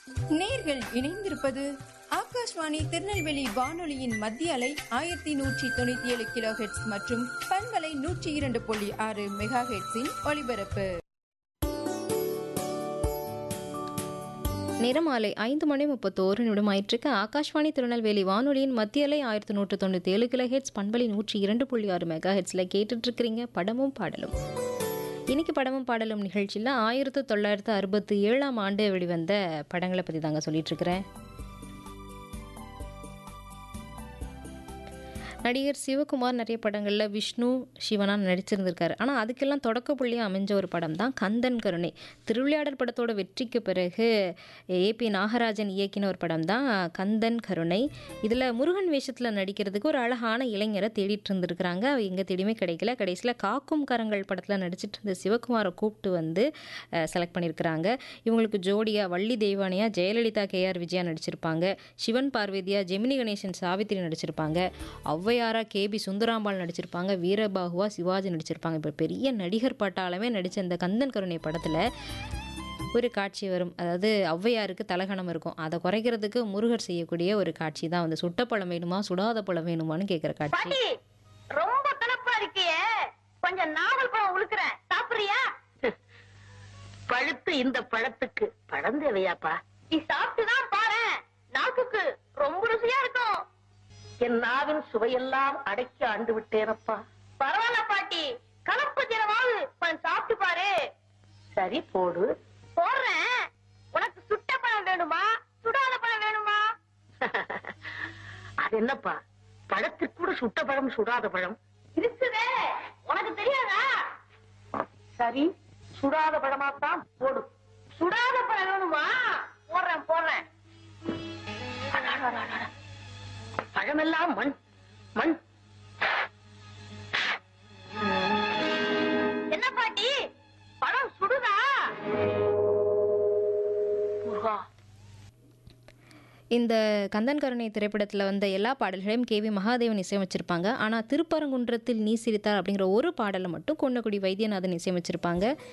நேர்கள் இணைந்திருப்பது ஆகாஷ்வாணி திருநெல்வேலி வானொலியின் மத்திய அலை ஆயிரத்தி நூற்றி தொண்ணூத்தி ஏழு கிலோ ஹெட்ஸ் மற்றும் பண்பலை நூற்றி இரண்டு புள்ளி ஆறு மெகா ஹெட்ஸின் ஒலிபரப்பு நிறமாலை ஐந்து மணி முப்பத்தோரு நிமிடம் ஆயிற்றுக்கு ஆகாஷ்வாணி திருநெல்வேலி வானொலியின் மத்திய அலை ஆயிரத்தி நூற்று தொண்ணூற்றி ஏழு கிலோ ஹெட்ஸ் பண்பலி நூற்றி இரண்டு புள்ளி ஆறு மெகா ஹெட்ஸில் கேட்டுட்ருக்கிறீங்க படமும் பாடலும் இன்னைக்கு படமும் பாடலும் நிகழ்ச்சியில் ஆயிரத்து தொள்ளாயிரத்து அறுபத்தி ஏழாம் ஆண்டு வெளிவந்த படங்களை பற்றி தாங்க சொல்லிட்டு இருக்கிறேன் நடிகர் சிவகுமார் நிறைய படங்களில் விஷ்ணு சிவனா நடிச்சிருந்திருக்காரு ஆனால் அதுக்கெல்லாம் தொடக்க புள்ளியாக அமைஞ்ச ஒரு படம் தான் கந்தன் கருணை திருவிளையாடல் படத்தோட வெற்றிக்கு பிறகு ஏபி நாகராஜன் இயக்கின ஒரு படம் தான் கந்தன் கருணை இதில் முருகன் வேஷத்தில் நடிக்கிறதுக்கு ஒரு அழகான இளைஞரை தேடிட்டு இருந்திருக்கிறாங்க அவ எங்கே தேடியுமே கிடைக்கல கடைசியில் காக்கும் கரங்கள் படத்தில் நடிச்சிட்டு இருந்த சிவகுமாரை கூப்பிட்டு வந்து செலக்ட் பண்ணியிருக்கிறாங்க இவங்களுக்கு ஜோடியா வள்ளி தெய்வானியா ஜெயலலிதா கேஆர் விஜயா நடிச்சிருப்பாங்க சிவன் பார்வதியா ஜெமினி கணேசன் சாவித்திரி நடிச்சிருப்பாங்க ஔவையாரா கேபி சுந்தராம்பாள் நடிச்சிருப்பாங்க வீரபாகுவா சிவாஜி நடிச்சிருப்பாங்க இப்போ பெரிய நடிகர் பட்டாளமே நடித்த இந்த கந்தன் கருணை படத்தில் ஒரு காட்சி வரும் அதாவது ஔவையாருக்கு தலகணம் இருக்கும் அதை குறைக்கிறதுக்கு முருகர் செய்யக்கூடிய ஒரு காட்சி தான் வந்து சுட்ட பழம் வேணுமா சுடாத பழம் வேணுமான்னு கேட்குற காட்சி பாட்டி ரொம்ப கலப்பா இருக்கியே கொஞ்சம் நாவல் பழம் உழுக்குறேன் சாப்பிடுறியா பழுத்து இந்த பழத்துக்கு பழம் தேவையாப்பா நீ சாப்பிட்டுதான் பாரு நாக்குக்கு ரொம்ப ருசியா இருக்கும் என் நாவின் சுவையெல்லாம் அடக்கி ஆண்டு விட்டேனப்பா பரவாயில்ல பாட்டி கலப்பு தினமாவது கொஞ்சம் சாப்பிட்டு பாரு சரி போடு போடுறேன் உனக்கு சுட்ட பழம் வேணுமா சுடாத பழம் வேணுமா அது என்னப்பா பழத்திற்கு கூட சுட்ட பழம் சுடாத பழம் இருக்குதே உனக்கு தெரியாதா சரி சுடாத பழமாத்தான் போடு சுடாத பழம் வேணுமா போடுறேன் போடுறேன் அடாடாடாடா. பழமெல்லாம் மண் மண் என்ன பாட்டி பழம் சுடுதா முருகா இந்த கந்தன் கருணை திரைப்படத்தில் வந்த எல்லா பாடல்களையும் கே வி மகாதேவன் இசையமைச்சிருப்பாங்க ஆனால் திருப்பரங்குன்றத்தில் நீ சிரித்தார் அப்படிங்கிற ஒரு பாடலை மட்டும் கொன்னக்குடி வைத்தியநாதன் இசையமைச்சிருப்பாங்க